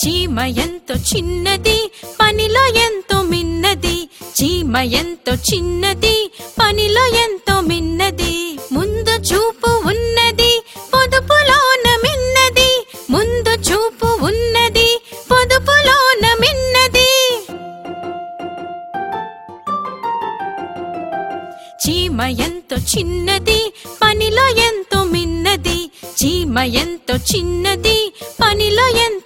చీమ ఎంతో చిన్నది పనిలో ఎంతో మిన్నది చీమ ఎంతో చిన్నది పనిలో ఎంతో మిన్నది ముందు చూపు ఉన్నది పొదుపులోన మిన్నది ముందు చూపు ఉన్నది పొదుపులోన మిన్నది చీమ ఎంతో చిన్నది పనిలో ఎంతో మిన్నది చీమ ఎంతో చిన్నది పనిలో ఎంతో